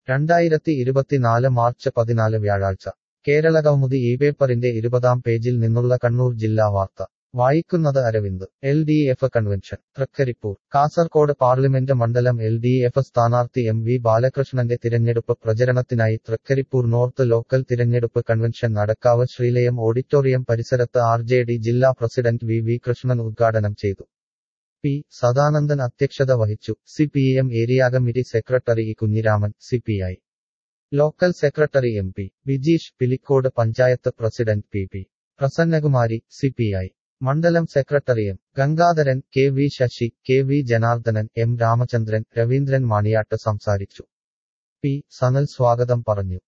രണ്ടായിരത്തി ഇരുപത്തിനാല് മാർച്ച് പതിനാല് വ്യാഴാഴ്ച കേരളകൗമുദി ഈ പേപ്പറിന്റെ ഇരുപതാം പേജിൽ നിന്നുള്ള കണ്ണൂർ ജില്ലാ വാർത്ത വായിക്കുന്നത് Aravind L D F convention Thrikaripur Kasaragod parliament മണ്ഡലം എൽ ഡി എഫ് സ്ഥാനാർത്ഥി എം വി ബാലകൃഷ്ണന്റെ തിരഞ്ഞെടുപ്പ് പ്രചരണത്തിനായി തൃക്കരിപ്പൂർ നോർത്ത് ലോക്കൽ തിരഞ്ഞെടുപ്പ് കൺവെൻഷൻ നടക്കാവ് ശ്രീലയം ഓഡിറ്റോറിയം പരിസരത്ത് ആർ ജെ ഡി ജില്ലാ പ്രസിഡന്റ് വി വി കൃഷ്ണൻ ഉദ്ഘാടനം ചെയ്തു പി സദാനന്ദൻ അധ്യക്ഷത വഹിച്ചു C P M area committee secretary E Kunhiraman C P I local secretary M P Bijeesh Pilicode panchayat president P P Prasannakumari C P I മണ്ഡലം secretary M Gangadharan K V Sasi K V Janardhanan M Ramachandran Raveendran Maniyat സംസാരിച്ചു P Sanal സ്വാഗതം പറഞ്ഞു